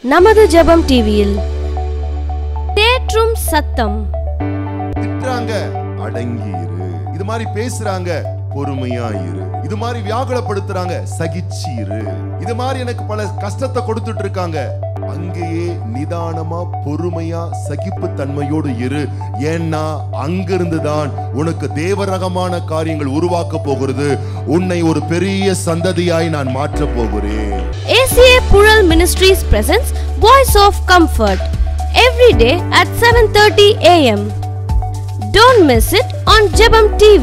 நமது ஜெபம் டிவியில் தேற்றும் சத்தம் திட்டுறாங்க அடங்கி இரு இது மாதிரி பேசுறாங்க பொறுமையா இரு இது மாதிரி வியாகுலப்படுத்துறாங்க சகிச்சு இரு இது மாதிரி எனக்கு பல கஷ்டத்தை கொடுத்துட்டு இருக்காங்க அங்கேயே நிதானமா பொறுமையா சகிப்பு தன்மையோடு இரு ஏன்னா அங்கிருந்து தான் உனக்கு தேவரகமான காரியங்கள் உருவாக்க போகிறது உன்னை ஒரு பெரிய சந்ததியாய் நான் மாற்ற போகிறேன் ACA Pural Ministries presents Voice of Comfort every day at 7:30 a.m. Don't miss it on Jebam TV.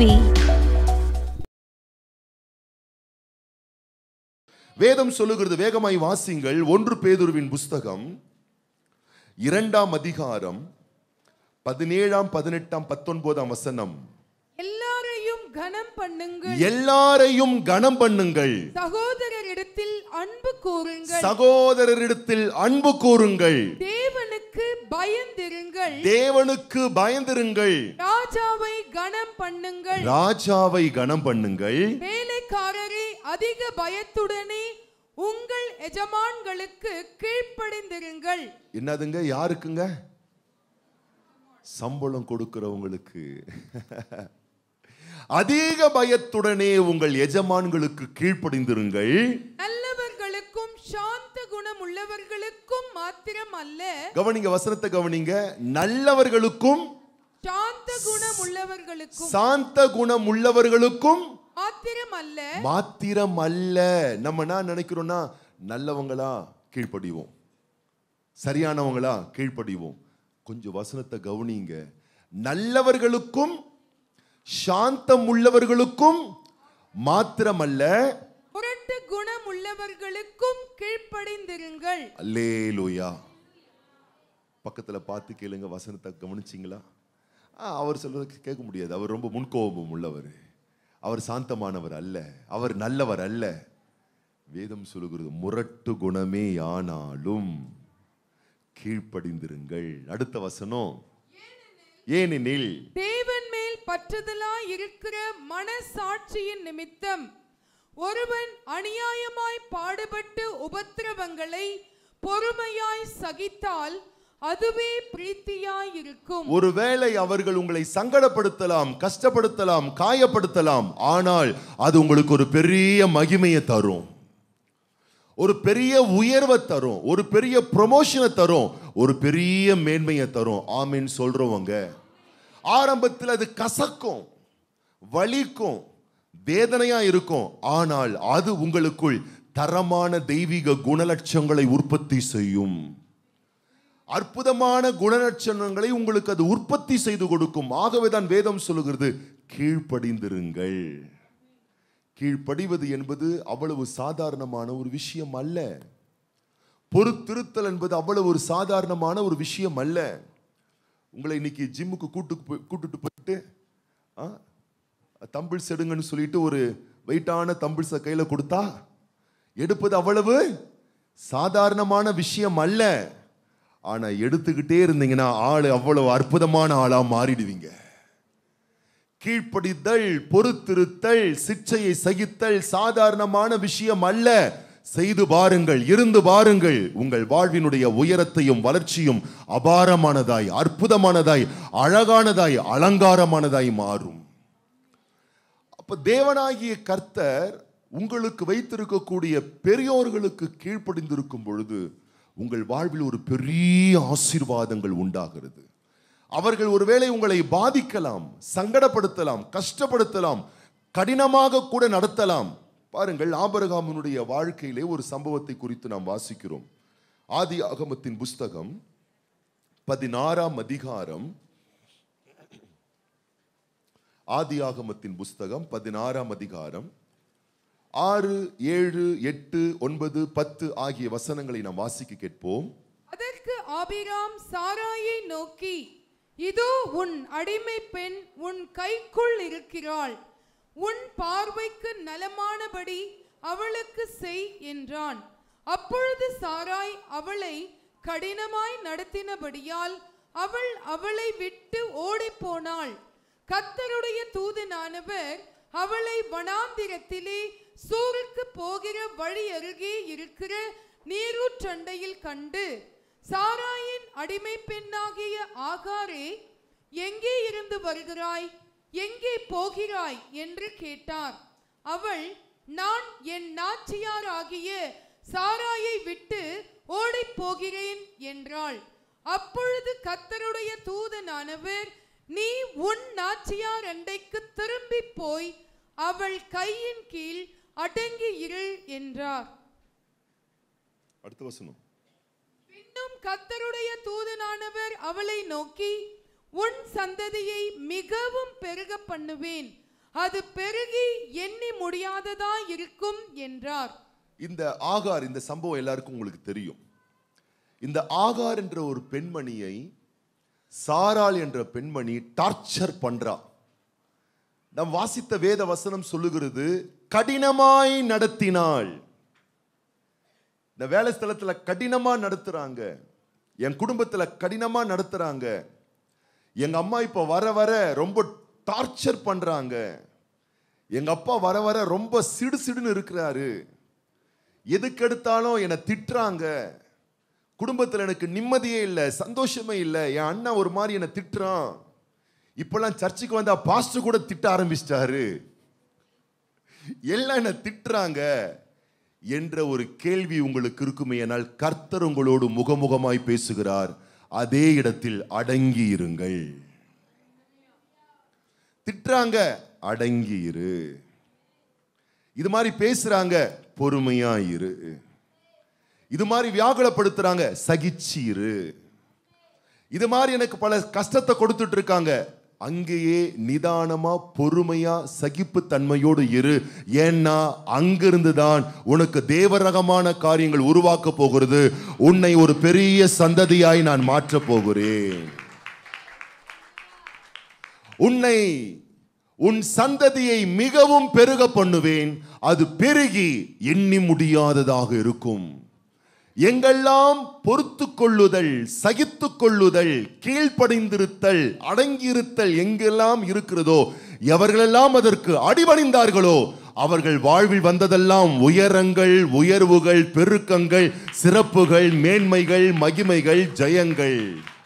வேதம் சொல்லுகிறது வேகமாய் வாசிங்கள் ஒன்று பேதுருவின் புஸ்தகம் இரண்டாம் அதிகாரம் பதினேழாம் பதினெட்டாம் பத்தொன்பதாம் வசனம் எல்லாரையும் கனம் பண்ணுங்கள் எல்லாரையும் கனம் பண்ணுங்கள் சகோதரரிடத்தில் அன்பு கூறுங்கள் சகோதரரிடத்தில் அன்பு கூறுங்கள் தேவனுக்கு பயந்திருங்கள் தேவனுக்கு பயந்திருங்கள் ராஜாவை கனம் பண்ணுங்கள் ராஜாவை கனம் பண்ணுங்கள் வேலைக்காரரே அதிக பயத்துடனே உங்கள் எஜமான்களுக்கு கீழ்ப்படிந்திருங்கள் என்னதுங்க யாருக்குங்க சம்பளம் கொடுக்கிறவங்களுக்கு அதிக பயத்துடனே உங்கள் எஜமான்களுக்கு கீழ்ப்படிந்திருங்கள் நல்லவர்களுக்கும் சாந்த குணம் உள்ளவர்களுக்கும் மாத்திரம் அல்ல கவனிங்க வசனத்தை கவனிங்க நல்லவர்களுக்கும் சாந்த குணம் உள்ளவர்களுக்கும் சாந்த குணம் உள்ளவர்களுக்கும் மாத்திரம் அல்ல மாத்திரம் அல்ல நம்ம என்ன நினைக்கிறோம்னா நல்லவங்களா கீழ்ப்படிவோம் சரியானவங்களா கீழ்ப்படிவோம் கொஞ்சம் வசனத்தை கவனிங்க நல்லவர்களுக்கும் சாந்தம் உள்ளவர்களுக்கும் மாத்திரமல்ல முரட்டு குணம் உள்ளவர்களுக்கும் கீழ்ப்படிந்திருங்கள் அல்லேலூயா பக்கத்துல பார்த்து கேளுங்க வசனத்தை கவனிச்சிங்களா ஆ, அவர் சொல்றது கேட்க முடியாது அவர் ரொம்ப முன்கோபம் உள்ளவர் அவர் சாந்தமானவர் அல்ல அவர் நல்லவர் அல்ல வேதம் சொல்லுகிறது முரட்டு குணமே ஆனாலும் கீழ்ப்படிந்திருங்கள் அடுத்த வசனம் ஏனெனில் தேவன் மேல் பற்றுதலாய் இருக்கிற மனசாட்சியின் நிமித்தம் ஒருவன் அநியாயமாய் பாடுபட்டு உபத்திரவங்களை பொறுமையாய் சகித்தால் அதுவே பிரீத்தியாய் இருக்கும் ஒருவேளை அவர்கள் உங்களை சங்கடப்படுத்தலாம் கஷ்டப்படுத்தலாம் காயப்படுத்தலாம் ஆனால் அது உங்களுக்கு ஒரு பெரிய மகிமையை தரும் ஒரு பெரிய உயர்வை தரும் ஒரு பெரிய ப்ரொமோஷனை தரும் ஒரு பெரிய மேன்மையை தரும் ஆமீன் சொல்றவங்க ஆரம்பத்தில் அது கசக்கும் வலிக்கும் வேதனையா இருக்கும் ஆனால் அது உங்களுக்குள் தரமான தெய்வீக குணலட்சங்களை உற்பத்தி செய்யும் அற்புதமான குணலட்சணங்களை உங்களுக்கு அது உற்பத்தி செய்து கொடுக்கும் ஆகவே தான் வேதம் சொல்லுகிறது கீழ்ப்படிந்திருங்கள் கீழ்ப்படிவது என்பது அவ்வளவு சாதாரணமான ஒரு விஷயம் அல்ல பொறுத்திருத்தல் என்பது அவ்வளவு ஒரு சாதாரணமான ஒரு விஷயம் அல்ல உங்களை இன்னைக்கு ஜிம்முக்கு கூட்டு போய்- கூட்டிட்டு போயிட்டு ஆ, தம்பிள்ஸ் எடுங்கன்னு சொல்லிட்டு ஒரு வெயிட்டான தம்பிள்ஸை கையில கொடுத்தா எடுப்பது அவ்வளவு சாதாரணமான விஷயம் அல்ல ஆனா எடுத்துக்கிட்டே இருந்தீங்கன்னா ஆளு அவ்வளவு அற்புதமான ஆளா மாறிடுவீங்க கீழ்ப்படித்தல் பொறுத்திருத்தல் சிக்ஷையை சகித்தல் சாதாரணமான விஷயம் அல்ல செய்து பாருங்கள் இருந்து பாருங்கள் உங்கள் வாழ்வினுடைய உயரத்தையும் வளர்ச்சியும் அபாரமானதாய் அற்புதமானதாய் அழகானதாய் அலங்காரமானதாய் மாறும் அப்ப தேவனாகிய கர்த்தர் உங்களுக்கு வைத்திருக்கக்கூடிய பெரியோர்களுக்கு கீழ்ப்படிந்திருக்கும் பொழுது உங்கள் வாழ்வில் ஒரு பெரிய ஆசீர்வாதங்கள் உண்டாகிறது அவர்கள் ஒருவேளை உங்களை பாதிக்கலாம் சங்கடப்படுத்தலாம் கஷ்டப்படுத்தலாம் கடினமாக கூட நடத்தலாம் பாருங்கள் ஆபரகாமனுடைய வாழ்க்கையிலே ஒரு சம்பவத்தை குறித்து நாம் வாசிக்கிறோம் ஆதி ஆகமத்தின் புஸ்தகம் பதினாறாம் அதிகாரம் ஆதியாகமத்தின் புஸ்தகம் பதினாறாம் அதிகாரம் ஆறு ஏழு எட்டு ஒன்பது பத்து ஆகிய வசனங்களை நாம் வாசிக்க கேட்போம் அதற்கு ஆபிராம் சாராயை நோக்கி இதோ உன் அடிமை பெண் உன் கைக்குள் இருக்கிறாள் உன் பார்வைக்கு நலமானபடி அவளுக்கு செய் என்றான் அப்பொழுது சாராய் அவளை கடினமாய் நடத்தினபடியால் அவள் அவளை விட்டு ஓடிப்போனாள் கர்த்தருடைய தூதனானவர் அவளை வனாந்திரத்திலே சூருக்கு போகிற வழி அருகே இருக்கிற நீரூற்றண்டையில் கண்டு சாராயின் அடிமை பெண்ணாகிய ஆகாரே எங்கே இருந்து வருகிறாய் எங்கே போகிறாய் என்று கேட்டார் அவள் நான் என் நாச்சியார் ஆகிய சாராயை விட்டு ஓடிப் போகிறேன் என்றாள் அப்பொழுது கத்தருடைய தூதனானவர் நீ உன் நாச்சியார் அண்டைக்கு திரும்பி போய் அவள் கையின் கீழ் அடங்கி இரு என்றார் அடுத்த வசனம் பின்னும் கத்தருடைய தூதனானவர் அவளை நோக்கி உன் சந்ததியை மிகவும் பெருக பண்ணுவேன் அது பெருகி எண்ணி முடியாததா இருக்கும் என்றார் இந்த ஆகார் இந்த சம்பவம் எல்லாருக்கும் உங்களுக்கு தெரியும் இந்த ஆகார் என்ற ஒரு பெண்மணியை சாராள் என்ற பெண்மணி டார்ச்சர் பண்றா நாம் வாசித்த வேத வசனம் சொல்லுகிறது கடினமாய் நடத்தினாள் இந்த வேலை ஸ்தலத்துல கடினமா நடத்துறாங்க என் குடும்பத்துல கடினமா நடத்துறாங்க எங்க அம்மா இப்ப வர வர ரொம்ப டார்ச்சர் பண்றாங்க எங்க அப்பா வர வர ரொம்ப சிடு சிடுன்னு இருக்கிறாரு எதுக்கு எடுத்தாலும் என்னை திட்டுறாங்க குடும்பத்தில் எனக்கு நிம்மதியே இல்லை சந்தோஷமே இல்லை என் அண்ணன் ஒரு மாதிரி என்னை திட்டுறான் இப்பெல்லாம் சர்ச்சுக்கு வந்தா பாஸ்டர் கூட திட்ட ஆரம்பிச்சிட்டாரு எல்லாம் என்னை திட்டுறாங்க என்ற ஒரு கேள்வி உங்களுக்கு இருக்குமே ஆனால் கர்த்தர் உங்களோடு முகமுகமாய் பேசுகிறார் அதே இடத்தில் அடங்கி இருங்கள் திட்டுறாங்க அடங்கி இரு இது மாதிரி பேசுறாங்க பொறுமையா இரு இது மாதிரி வியாகுலப்படுத்துறாங்க சகிச்சு இரு இது மாதிரி எனக்கு பல கஷ்டத்தை கொடுத்துட்டு இருக்காங்க அங்கேயே நிதானமா பொறுமையா சகிப்பு தன்மையோடு இரு ஏன்னா அங்கிருந்து தான் உனக்கு தேவரகமான காரியங்கள் உருவாக்க போகிறது உன்னை ஒரு பெரிய சந்ததியாய் நான் மாற்றப் போகிறேன் உன்னை உன் சந்ததியை மிகவும் பெருக பண்ணுவேன் அது பெருகி எண்ணி முடியாததாக இருக்கும் எங்கெல்லாம் பொறுத்து கொள்ளுதல் சகித்து கொள்ளுதல் கீழ்ப்படிந்திருத்தல் அடங்கியிருத்தல் எங்கெல்லாம் இருக்கிறதோ எவர்களெல்லாம் அதற்கு அடிபணிந்தார்களோ அவர்கள் வாழ்வில் வந்ததெல்லாம் உயரங்கள் உயர்வுகள் பெருக்கங்கள் சிறப்புகள் மேன்மைகள் மகிமைகள் ஜெயங்கள்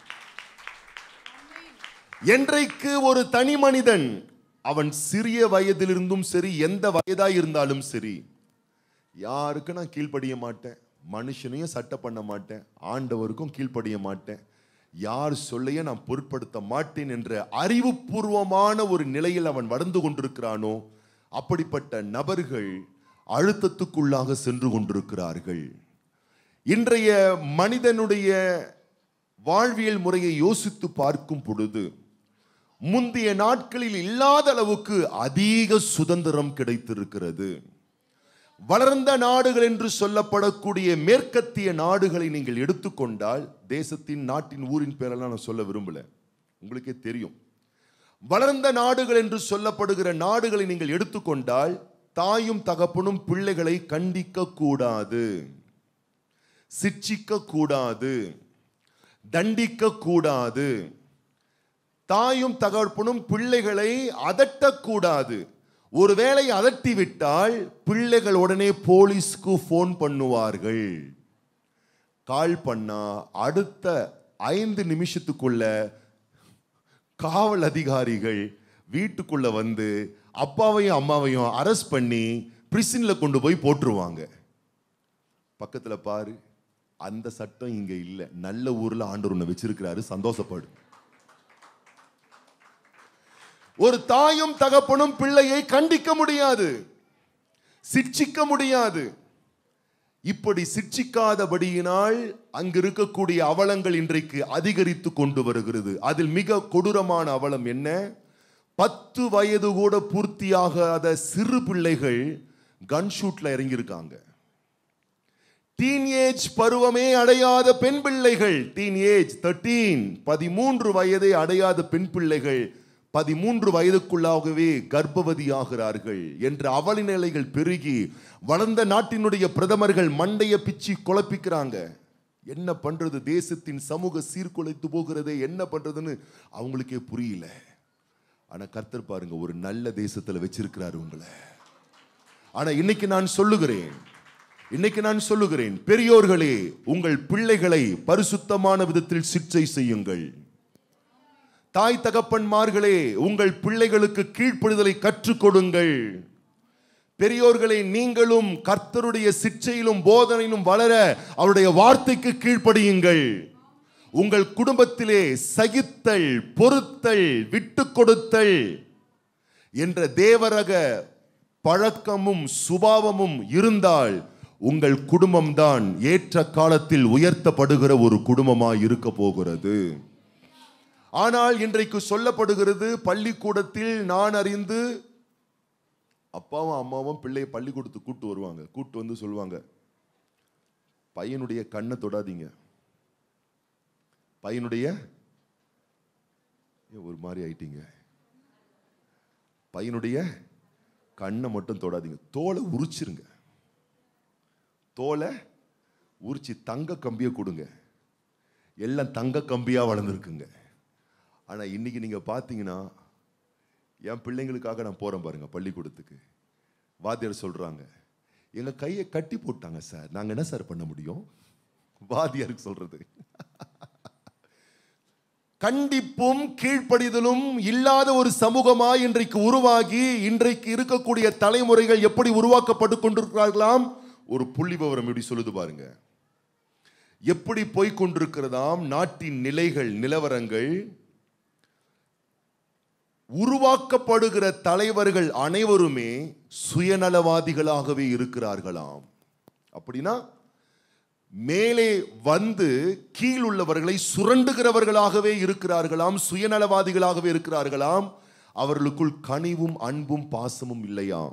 என்றைக்கு ஒரு தனி மனிதன் அவன் சிறிய வயதிலிருந்தும் சரி எந்த வயதாய் இருந்தாலும் சரி யாருக்கு நான் கீழ்ப்படிய மாட்டேன் மனுஷனையும் சட்டை பண்ண மாட்டேன் ஆண்டவருக்கும் கீழ்ப்படிய மாட்டேன் யார் சொல்லைய நான் பொருட்படுத்த மாட்டேன் என்ற அறிவுபூர்வமான ஒரு நிலையில் அவன் வளர்ந்து கொண்டிருக்கிறானோ அப்படிப்பட்ட நபர்கள் அழுத்தத்துக்குள்ளாக சென்று கொண்டிருக்கிறார்கள் இன்றைய மனிதனுடைய வாழ்வியல் முறையை யோசித்து பார்க்கும் பொழுது முந்தைய நாட்களில் இல்லாத அளவுக்கு அதிக சுதந்திரம் கிடைத்திருக்கிறது வளர்ந்த நாடுகள் என்று சொல்லப்படக்கூடிய மேற்கத்திய நாடுகளை நீங்கள் எடுத்துக்கொண்டால் தேசத்தின் நாட்டின் ஊரின் பேரெல்லாம் நான் சொல்ல விரும்பல உங்களுக்கே தெரியும் வளர்ந்த நாடுகள் என்று சொல்லப்படுகிற நாடுகளை நீங்கள் எடுத்துக்கொண்டால் தாயும் தகப்பனும் பிள்ளைகளை கண்டிக்க கூடாது சிட்சிக்க கூடாது தண்டிக்க கூடாது தாயும் தகப்பனும் பிள்ளைகளை அதட்டக்கூடாது ஒருவேளை அதட்டி விட்டால் பிள்ளைகள் உடனே போலீஸ்க்கு ஃபோன் பண்ணுவார்கள் கால் பண்ணா அடுத்த ஐந்து நிமிஷத்துக்குள்ள காவல் அதிகாரிகள் வீட்டுக்குள்ள வந்து அப்பாவையும் அம்மாவையும் அரெஸ்ட் பண்ணி பிரிசன்ல கொண்டு போய் போட்டுருவாங்க பக்கத்துல பாரு அந்த சட்டம் இங்க இல்ல நல்ல ஊர்ல ஆண்டவர் உன்னை வச்சிருக்கிறாரு சந்தோஷப்படு ஒரு தாயும் தகப்பனும் பிள்ளையை கண்டிக்க முடியாது சிட்சிக்க முடியாது இப்படி சிட்சிக்காதபடியினால் அங்கு இருக்கக்கூடிய அவலங்கள் இன்றைக்கு அதிகரித்து கொண்டு வருகிறது அதில் மிக கொடூரமான அவலம் என்ன பத்து வயது கூட பூர்த்தியாகாத சிறு பிள்ளைகள் கன்ஷூட்ல இறங்கியிருக்காங்க டீன் பருவமே அடையாத பெண் பிள்ளைகள் டீன் ஏஜ் தேர்ட்டீன் பதிமூன்று வயதை அடையாத பெண் பிள்ளைகள் பதிமூன்று வயதுக்குள்ளாகவே கர்ப்பவதியாகிறார்கள் என்ற அவல நிலைகள் பெருகி வளர்ந்த நாட்டினுடைய பிரதமர்கள் மண்டைய பிச்சு குழப்பிக்கிறாங்க என்ன பண்றது தேசத்தின் சமூக சீர்குலைத்து போகிறதே என்ன பண்றதுன்னு அவங்களுக்கே புரியல ஆனா கர்த்தர் பாருங்க ஒரு நல்ல தேசத்துல வச்சிருக்கிறாரு உங்களை ஆனா இன்னைக்கு நான் சொல்லுகிறேன் இன்னைக்கு நான் சொல்லுகிறேன் பெரியோர்களே உங்கள் பிள்ளைகளை பரிசுத்தமான விதத்தில் சிற்றை செய்யுங்கள் தாய் தகப்பன்மார்களே உங்கள் பிள்ளைகளுக்கு கீழ்ப்படிதலை கற்றுக் கொடுங்கள் பெரியோர்களே நீங்களும் கர்த்தருடைய சிற்சையிலும் போதனையிலும் வளர அவருடைய வார்த்தைக்கு கீழ்ப்படியுங்கள் உங்கள் குடும்பத்திலே சகித்தல் பொறுத்தல் விட்டு கொடுத்தல் என்ற தேவரக பழக்கமும் சுபாவமும் இருந்தால் உங்கள் குடும்பம்தான் ஏற்ற காலத்தில் உயர்த்தப்படுகிற ஒரு குடும்பமாய் இருக்க போகிறது ஆனால் இன்றைக்கு சொல்லப்படுகிறது பள்ளிக்கூடத்தில் நான் அறிந்து அப்பாவும் அம்மாவும் பிள்ளையை பள்ளிக்கூடத்துக்கு கூட்டு வருவாங்க கூட்டு வந்து சொல்லுவாங்க பையனுடைய கண்ணை தொடாதீங்க பையனுடைய ஏன் ஒரு மாதிரி ஆயிட்டீங்க பையனுடைய கண்ணை மட்டும் தொடாதீங்க தோலை உரிச்சிருங்க தோலை உரிச்சு தங்க கம்பியை கொடுங்க எல்லாம் தங்க கம்பியா வளர்ந்துருக்குங்க ஆனா இன்னைக்கு நீங்க பார்த்தீங்கன்னா என் பிள்ளைங்களுக்காக நான் போறேன் பாருங்க பள்ளிக்கூடத்துக்கு வாத்தியார் சொல்றாங்க எங்க கையை கட்டி போட்டாங்க சார் நாங்க என்ன சார் பண்ண முடியும் வாத்தியாருக்கு சொல்றது கண்டிப்பும் கீழ்ப்படிதலும் இல்லாத ஒரு சமூகமாய் இன்றைக்கு உருவாகி இன்றைக்கு இருக்கக்கூடிய தலைமுறைகள் எப்படி உருவாக்கப்பட்டு கொண்டிருக்கிறார்களாம் ஒரு புள்ளி விவரம் இப்படி சொல்லுது பாருங்க எப்படி போய்க் கொண்டிருக்கிறதாம் நாட்டின் நிலைகள் நிலவரங்கள் உருவாக்கப்படுகிற தலைவர்கள் அனைவருமே சுயநலவாதிகளாகவே இருக்கிறார்களாம் அப்படின்னா மேலே வந்து கீழ் உள்ளவர்களை சுரண்டுகிறவர்களாகவே இருக்கிறார்களாம் சுயநலவாதிகளாகவே இருக்கிறார்களாம் அவர்களுக்குள் கனிவும் அன்பும் பாசமும் இல்லையாம்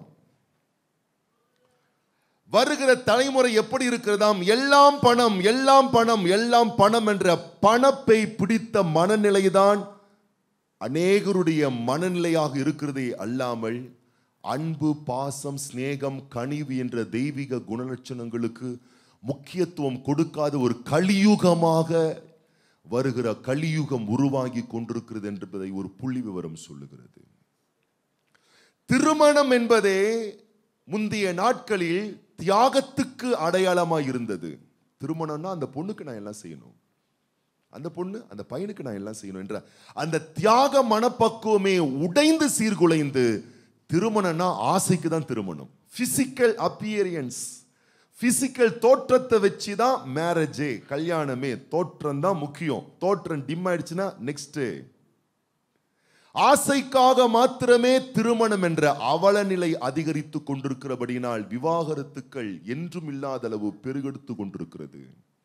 வருகிற தலைமுறை எப்படி இருக்கிறதாம் எல்லாம் பணம் எல்லாம் பணம் எல்லாம் பணம் என்ற பணப்பை பிடித்த மனநிலைதான் அநேகருடைய மனநிலையாக இருக்கிறதே அல்லாமல் அன்பு பாசம் சிநேகம் கனிவு என்ற தெய்வீக குணலட்சணங்களுக்கு முக்கியத்துவம் கொடுக்காத ஒரு கலியுகமாக வருகிற கலியுகம் உருவாகி கொண்டிருக்கிறது என்பதை ஒரு புள்ளி விவரம் சொல்லுகிறது திருமணம் என்பதே முந்தைய நாட்களில் தியாகத்துக்கு அடையாளமாக இருந்தது திருமணம்னா அந்த பொண்ணுக்கு நான் எல்லாம் செய்யணும் அந்த பொண்ணு அந்த பையனுக்கு நான் எல்லாம் செய்யணும் என்ற அந்த தியாக மனப்பக்குவமே உடைந்து சீர்குலைந்து திருமணம்னா ஆசைக்கு தான் திருமணம் பிசிக்கல் அப்பியரியன்ஸ் பிசிக்கல் தோற்றத்தை வச்சு தான் மேரேஜே கல்யாணமே தோற்றம் தான் முக்கியம் தோற்றம் டிம் ஆயிடுச்சுன்னா நெக்ஸ்ட் ஆசைக்காக மாத்திரமே திருமணம் என்ற அவல நிலை அதிகரித்து கொண்டிருக்கிறபடியினால் விவாகரத்துக்கள் என்றும் இல்லாத அளவு பெருகெடுத்து கொண்டிருக்கிறது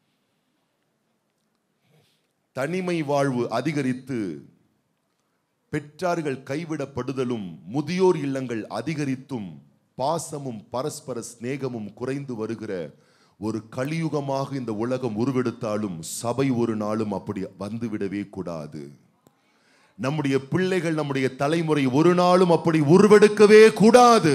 தனிமை வாழ்வு அதிகரித்து பெற்றார்கள் கைவிடப்படுதலும் முதியோர் இல்லங்கள் அதிகரித்தும் பாசமும் பரஸ்பர சிநேகமும் குறைந்து வருகிற ஒரு கலியுகமாக இந்த உலகம் உருவெடுத்தாலும் சபை ஒரு நாளும் அப்படி வந்துவிடவே கூடாது நம்முடைய பிள்ளைகள் நம்முடைய தலைமுறை ஒரு நாளும் அப்படி உருவெடுக்கவே கூடாது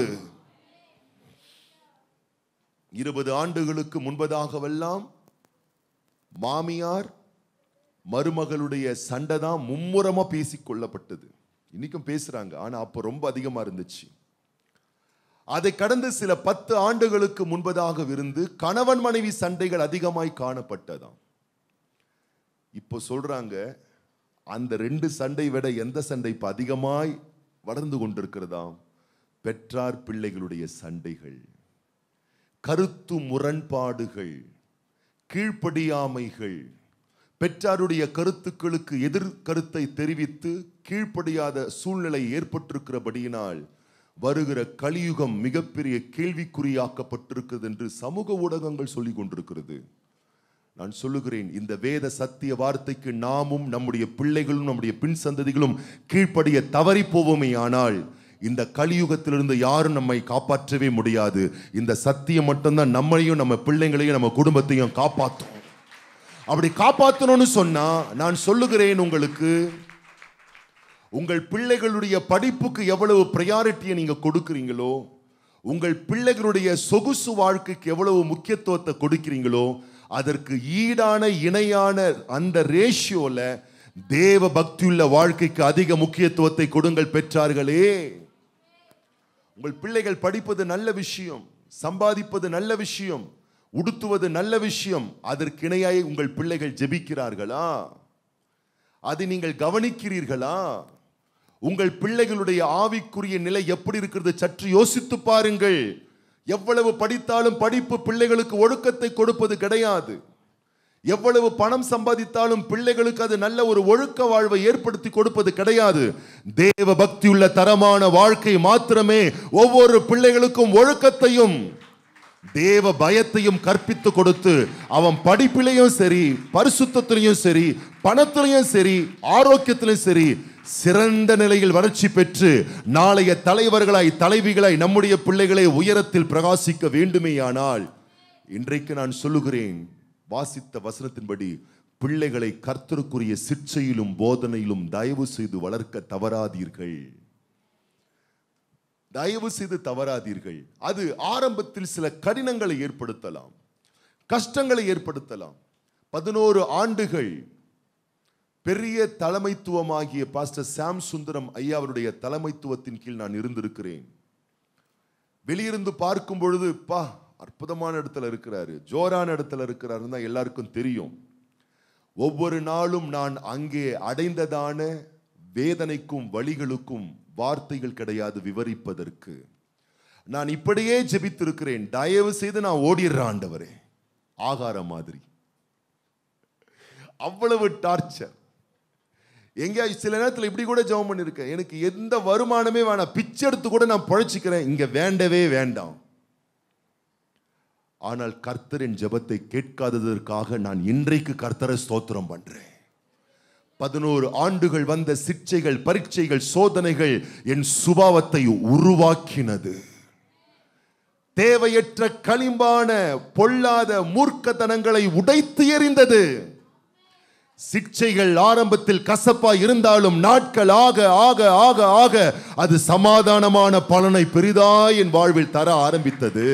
இருபது ஆண்டுகளுக்கு முன்பதாகவெல்லாம் மாமியார் மருமகளுடைய சண்டை தான் மும்முரமா பேசிக் கொள்ளப்பட்டது இன்னைக்கும் பேசுறாங்க ஆனா அப்போ ரொம்ப அதிகமா இருந்துச்சு அதை கடந்து சில பத்து ஆண்டுகளுக்கு முன்பதாக இருந்து கணவன் மனைவி சண்டைகள் அதிகமாய் காணப்பட்டதாம் இப்போ சொல்றாங்க அந்த ரெண்டு சண்டை விட எந்த சண்டை இப்ப அதிகமாய் வளர்ந்து கொண்டிருக்கிறதாம் பெற்றார் பிள்ளைகளுடைய சண்டைகள் கருத்து முரண்பாடுகள் கீழ்ப்படியாமைகள் பெற்றாருடைய கருத்துக்களுக்கு எதிர் கருத்தை தெரிவித்து கீழ்ப்படியாத சூழ்நிலை ஏற்பட்டிருக்கிறபடியினால் வருகிற கலியுகம் மிகப்பெரிய கேள்விக்குறியாக்கப்பட்டிருக்கிறது என்று சமூக ஊடகங்கள் சொல்லிக் கொண்டிருக்கிறது நான் சொல்லுகிறேன் இந்த வேத சத்திய வார்த்தைக்கு நாமும் நம்முடைய பிள்ளைகளும் நம்முடைய பின் சந்ததிகளும் கீழ்ப்படிய தவறி போவோமே ஆனால் இந்த கலியுகத்திலிருந்து யாரும் நம்மை காப்பாற்றவே முடியாது இந்த சத்தியம் மட்டும்தான் நம்மளையும் நம்ம பிள்ளைங்களையும் நம்ம குடும்பத்தையும் காப்பாற்றும் அப்படி காப்பாற்றணும்னு சொன்னா நான் சொல்லுகிறேன் உங்களுக்கு உங்கள் பிள்ளைகளுடைய படிப்புக்கு எவ்வளவு ப்ரையாரிட்டியை நீங்க கொடுக்குறீங்களோ உங்கள் பிள்ளைகளுடைய சொகுசு வாழ்க்கைக்கு எவ்வளவு முக்கியத்துவத்தை கொடுக்கிறீங்களோ அதற்கு ஈடான இணையான அந்த ரேஷியோல தேவ பக்தியுள்ள வாழ்க்கைக்கு அதிக முக்கியத்துவத்தை கொடுங்கள் பெற்றார்களே உங்கள் பிள்ளைகள் படிப்பது நல்ல விஷயம் சம்பாதிப்பது நல்ல விஷயம் உடுத்துவது நல்ல விஷயம் அதற்கிணையாய் உங்கள் பிள்ளைகள் ஜெபிக்கிறார்களா அதை நீங்கள் கவனிக்கிறீர்களா உங்கள் பிள்ளைகளுடைய ஆவிக்குரிய நிலை எப்படி இருக்கிறது சற்று யோசித்து பாருங்கள் எவ்வளவு படித்தாலும் படிப்பு பிள்ளைகளுக்கு ஒழுக்கத்தை கொடுப்பது கிடையாது எவ்வளவு பணம் சம்பாதித்தாலும் பிள்ளைகளுக்கு அது நல்ல ஒரு ஒழுக்க வாழ்வை ஏற்படுத்தி கொடுப்பது கிடையாது தேவ பக்தியுள்ள தரமான வாழ்க்கை மாத்திரமே ஒவ்வொரு பிள்ளைகளுக்கும் ஒழுக்கத்தையும் தேவ பயத்தையும் கற்பித்து கொடுத்து அவன் படிப்பிலையும் சரி பரிசுத்தத்திலையும் சரி பணத்திலையும் சரி ஆரோக்கியத்திலையும் சரி சிறந்த நிலையில் வளர்ச்சி பெற்று நாளைய தலைவர்களாய் தலைவிகளாய் நம்முடைய பிள்ளைகளை உயரத்தில் பிரகாசிக்க வேண்டுமேயானால் இன்றைக்கு நான் சொல்லுகிறேன் வாசித்த வசனத்தின்படி பிள்ளைகளை கர்த்தருக்குரிய சிற்சையிலும் போதனையிலும் தயவு செய்து வளர்க்க தவறாதீர்கள் தயவு செய்து தவறாதீர்கள் அது ஆரம்பத்தில் சில கடினங்களை ஏற்படுத்தலாம் கஷ்டங்களை ஏற்படுத்தலாம் பதினோரு ஆண்டுகள் பெரிய தலைமைத்துவமாகிய பாஸ்டர் சாம் சுந்தரம் ஐயா அவருடைய தலைமைத்துவத்தின் கீழ் நான் இருந்திருக்கிறேன் வெளியிருந்து பார்க்கும் பொழுது பா அற்புதமான இடத்துல இருக்கிறாரு ஜோரான இடத்துல இருக்கிறாருன்னு தான் எல்லாருக்கும் தெரியும் ஒவ்வொரு நாளும் நான் அங்கே அடைந்ததான வேதனைக்கும் வழிகளுக்கும் வார்த்தைகள் கிடையாது விவரிப்பதற்கு நான் இப்படியே ஜெபித்திருக்கிறேன் தயவு செய்து நான் ஓடிடுறேன் ஆண்டவரே ஆகாரம் மாதிரி அவ்வளவு டார்ச்சர் எங்கேயா சில நேரத்தில் இப்படி கூட ஜெபம் பண்ணியிருக்கேன் எனக்கு எந்த வருமானமே வேணாம் பிச்சை எடுத்து கூட நான் பழச்சிக்கிறேன் இங்க வேண்டவே வேண்டாம் ஆனால் கர்த்தரின் ஜெபத்தை கேட்காததற்காக நான் இன்றைக்கு கர்த்தரை ஸ்தோத்திரம் பண்றேன் பதினோரு ஆண்டுகள் வந்த சிக்ஷைகள் பரீட்சைகள் சோதனைகள் என் சுபாவத்தை உருவாக்கினது தேவையற்ற களிம்பான பொல்லாத மூர்க்கத்தனங்களை உடைத்து எறிந்தது சிக்ஷைகள் ஆரம்பத்தில் கசப்பா இருந்தாலும் நாட்கள் ஆக ஆக ஆக ஆக அது சமாதானமான பலனை பெரிதாய் என் வாழ்வில் தர ஆரம்பித்தது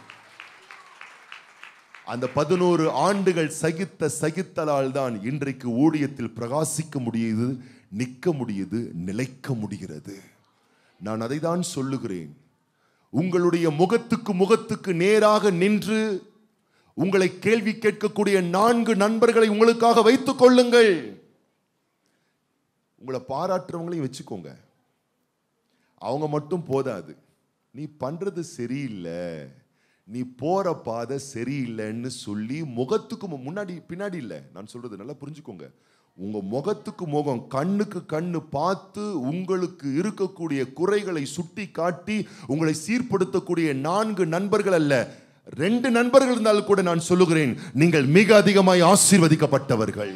அந்த பதினோரு ஆண்டுகள் சகித்த சகித்தலால் தான் இன்றைக்கு ஊழியத்தில் பிரகாசிக்க முடியுது நிற்க முடியுது நிலைக்க முடிகிறது நான் அதை தான் சொல்லுகிறேன் உங்களுடைய முகத்துக்கு முகத்துக்கு நேராக நின்று உங்களை கேள்வி கேட்கக்கூடிய நான்கு நண்பர்களை உங்களுக்காக வைத்துக் கொள்ளுங்கள் உங்களை பாராட்டுறவங்களையும் வச்சுக்கோங்க அவங்க மட்டும் போதாது நீ பண்றது சரியில்லை நீ போற பாதை சரியில்லைன்னு சொல்லி முகத்துக்கு மு- முன்னாடி பின்னாடி இல்லை நான் சொல்றது நல்லா புரிஞ்சுக்கோங்க உங்க முகத்துக்கு முகம் கண்ணுக்கு கண்ணு பார்த்து உங்களுக்கு இருக்கக்கூடிய குறைகளை சுட்டி காட்டி உங்களை சீர்படுத்தக்கூடிய நான்கு நண்பர்கள் அல்ல ரெண்டு நண்பர்கள் இருந்தாலும் கூட நான் சொல்லுகிறேன் நீங்கள் மிக அதிகமாய் ஆசீர்வதிக்கப்பட்டவர்கள்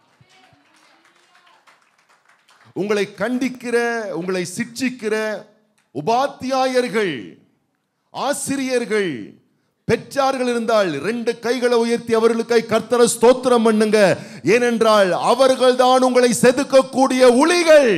உங்களை கண்டிக்கிற உங்களை சிட்சிக்கிற உபாத்தியாயர்கள் ஆசிரியர்கள் பெற்றார்கள் இருந்தால் ரெண்டு கைகளை உயர்த்தி அவர்களுக்காய் கர்த்தர ஸ்தோத்திரம் பண்ணுங்க ஏனென்றால் அவர்கள் தான் உங்களை செதுக்கக்கூடிய உளிகள்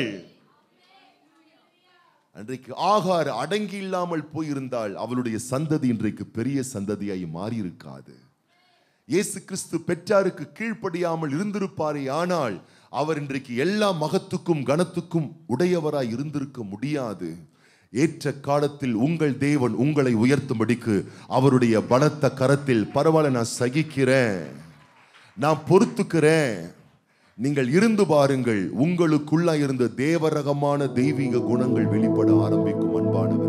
அன்றைக்கு ஆகார் அடங்கி இல்லாமல் போயிருந்தால் அவளுடைய சந்ததி இன்றைக்கு பெரிய சந்ததியாய் மாறி இருக்காது இயேசு கிறிஸ்து பெற்றாருக்கு கீழ்ப்படியாமல் இருந்திருப்பாரே ஆனால் அவர் இன்றைக்கு எல்லா மகத்துக்கும் கனத்துக்கும் உடையவராய் இருந்திருக்க முடியாது ஏற்ற காலத்தில் உங்கள் தேவன் உங்களை உயர்த்தும்படிக்கு அவருடைய பலத்த கரத்தில் பரவாயில்ல நான் சகிக்கிறேன் நான் பொறுத்துக்கிறேன் நீங்கள் இருந்து பாருங்கள் உங்களுக்குள்ளா இருந்த தேவரகமான தெய்வீக குணங்கள் வெளிப்பட ஆரம்பிக்கும் அன்பானவர்